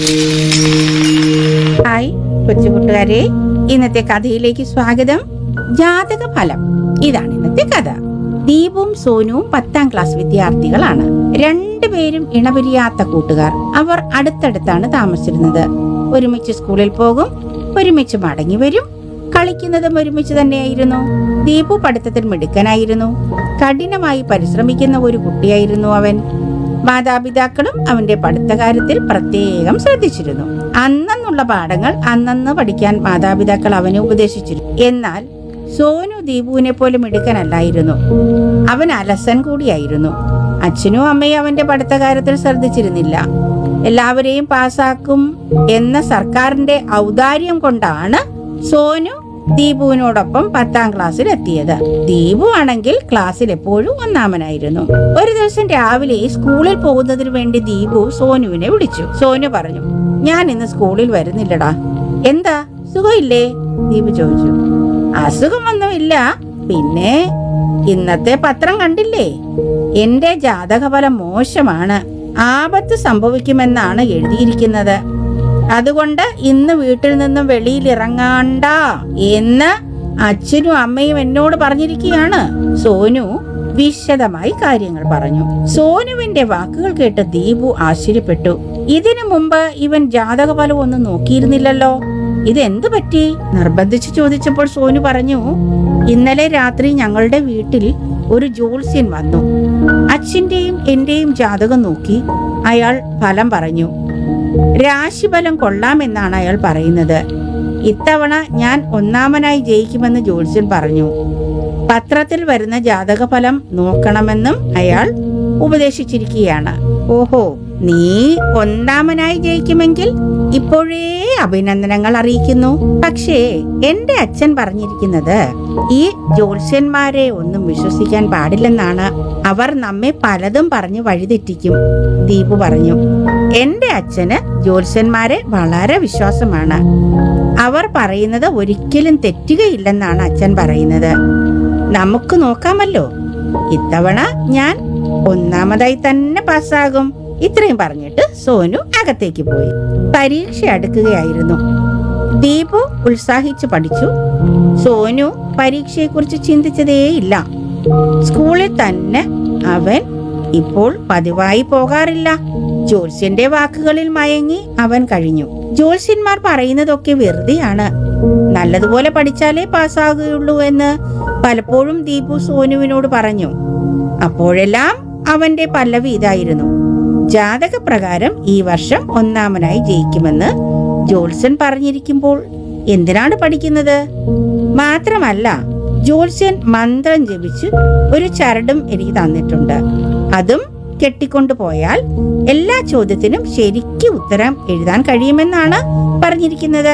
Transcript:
hi കൊച്ചു കൂട്ടുകാരെ ഇന്നത്തെ കഥയിലേക്ക് സ്വാഗതം ജാതക ഫലം ഇതാണ് ഇന്നത്തെ കഥ ദീപും സോനുവും പത്താം ക്ലാസ് വിദ്യാർത്ഥികളാണ് രണ്ടുപേരും ഇണപിരിയാത്ത കൂട്ടുകാർ അവർ അടുത്തടുത്താണ് താമസിച്ചിരുന്നത് ഒരുമിച്ച് സ്കൂളിൽ പോകും ഒരുമിച്ച് മടങ്ങി വരും കളിക്കുന്നതും ഒരുമിച്ച് തന്നെയായിരുന്നു ദീപു പഠിത്തത്തിൽ മിടുക്കനായിരുന്നു കഠിനമായി പരിശ്രമിക്കുന്ന ഒരു കുട്ടിയായിരുന്നു അവൻ മാതാപിതാക്കളും അവന്റെ പഠിത്തകാര്യത്തിൽ പ്രത്യേകം ശ്രദ്ധിച്ചിരുന്നു അന്നന്നുള്ള പാഠങ്ങൾ അന്നന്ന് പഠിക്കാൻ മാതാപിതാക്കൾ അവനെ ഉപദേശിച്ചിരുന്നു എന്നാൽ സോനു ദീപുവിനെ പോലെ മിടുക്കനല്ലായിരുന്നു അവൻ അലസൻ കൂടിയായിരുന്നു അച്ഛനും അമ്മയും അവന്റെ പഠിത്തകാര്യത്തിൽ ശ്രദ്ധിച്ചിരുന്നില്ല എല്ലാവരെയും പാസാക്കും എന്ന സർക്കാരിന്റെ ഔദാര്യം കൊണ്ടാണ് സോനു ദീപുവിനോടൊപ്പം പത്താം ക്ലാസ്സിൽ എത്തിയത് ദീപു ആണെങ്കിൽ ക്ലാസ്സിൽ എപ്പോഴും ഒന്നാമനായിരുന്നു ഒരു ദിവസം രാവിലെ സ്കൂളിൽ പോകുന്നതിന് വേണ്ടി ദീപു സോനുവിനെ വിളിച്ചു സോനു പറഞ്ഞു ഞാൻ ഇന്ന് സ്കൂളിൽ വരുന്നില്ലടാ എന്താ സുഖമില്ലേ ദീപു ചോദിച്ചു അസുഖമൊന്നുമില്ല പിന്നെ ഇന്നത്തെ പത്രം കണ്ടില്ലേ എന്റെ ജാതകഫലം മോശമാണ് ആപത്ത് സംഭവിക്കുമെന്നാണ് എഴുതിയിരിക്കുന്നത് അതുകൊണ്ട് ഇന്ന് വീട്ടിൽ നിന്നും വെളിയിൽ ഇറങ്ങാണ്ട എന്ന് അച്ഛനും അമ്മയും എന്നോട് പറഞ്ഞിരിക്കുകയാണ് സോനു വിശദമായി കാര്യങ്ങൾ പറഞ്ഞു സോനുവിന്റെ വാക്കുകൾ കേട്ട് ദീപു ആശ്ചര്യപ്പെട്ടു ഇതിനു മുമ്പ് ഇവൻ ജാതകഫലം ഒന്നും നോക്കിയിരുന്നില്ലല്ലോ ഇത് എന്തു പറ്റി നിർബന്ധിച്ച് ചോദിച്ചപ്പോൾ സോനു പറഞ്ഞു ഇന്നലെ രാത്രി ഞങ്ങളുടെ വീട്ടിൽ ഒരു ജോത്സ്യൻ വന്നു അച്ഛന്റെയും എന്റെയും ജാതകം നോക്കി അയാൾ ഫലം പറഞ്ഞു രാശിഫലം കൊള്ളാമെന്നാണ് അയാൾ പറയുന്നത് ഇത്തവണ ഞാൻ ഒന്നാമനായി ജയിക്കുമെന്ന് ജോത്സ്യൻ പറഞ്ഞു പത്രത്തിൽ വരുന്ന ജാതകഫലം നോക്കണമെന്നും അയാൾ ഉപദേശിച്ചിരിക്കുകയാണ് ഓഹോ നീ ഒന്നാമനായി ജയിക്കുമെങ്കിൽ ഇപ്പോഴേ അഭിനന്ദനങ്ങൾ അറിയിക്കുന്നു പക്ഷേ എന്റെ അച്ഛൻ പറഞ്ഞിരിക്കുന്നത് ഈ ജ്യോത്സ്യന്മാരെ ഒന്നും വിശ്വസിക്കാൻ പാടില്ലെന്നാണ് അവർ നമ്മെ പലതും പറഞ്ഞ് വഴിതെറ്റിക്കും ദീപു പറഞ്ഞു എന്റെ അച്ഛന് ജ്യോത്സ്യന്മാരെ വളരെ വിശ്വാസമാണ് അവർ പറയുന്നത് ഒരിക്കലും തെറ്റുകയില്ലെന്നാണ് അച്ഛൻ പറയുന്നത് നമുക്ക് നോക്കാമല്ലോ ഇത്തവണ ഞാൻ ഒന്നാമതായി തന്നെ പാസ്സാകും ഇത്രയും പറഞ്ഞിട്ട് സോനു അകത്തേക്ക് പോയി പരീക്ഷ അടുക്കുകയായിരുന്നു ദീപു ഉത്സാഹിച്ചു പഠിച്ചു സോനു പരീക്ഷയെക്കുറിച്ച് ചിന്തിച്ചതേയില്ല സ്കൂളിൽ തന്നെ അവൻ ഇപ്പോൾ പതിവായി പോകാറില്ല ജോത്സ്യന്റെ വാക്കുകളിൽ മയങ്ങി അവൻ കഴിഞ്ഞു ജോത്സ്യന്മാർ പറയുന്നതൊക്കെ വെറുതെയാണ് നല്ലതുപോലെ പഠിച്ചാലേ പാസ്സാകുകയുള്ളൂ എന്ന് പലപ്പോഴും ദീപു സോനുവിനോട് പറഞ്ഞു അപ്പോഴെല്ലാം അവന്റെ പല്ലവി ഇതായിരുന്നു ജാതകപ്രകാരം ഈ വർഷം ഒന്നാമനായി ജയിക്കുമെന്ന് ജോത്സ്യൻ പറഞ്ഞിരിക്കുമ്പോൾ എന്തിനാണ് പഠിക്കുന്നത് മാത്രമല്ല ജോത്സ്യൻ മന്ത്രം ജപിച്ച് ഒരു ചരടും എനിക്ക് തന്നിട്ടുണ്ട് അതും കെട്ടിക്കൊണ്ടു പോയാൽ എല്ലാ ചോദ്യത്തിനും ശരിക്കും ഉത്തരം എഴുതാൻ കഴിയുമെന്നാണ് പറഞ്ഞിരിക്കുന്നത്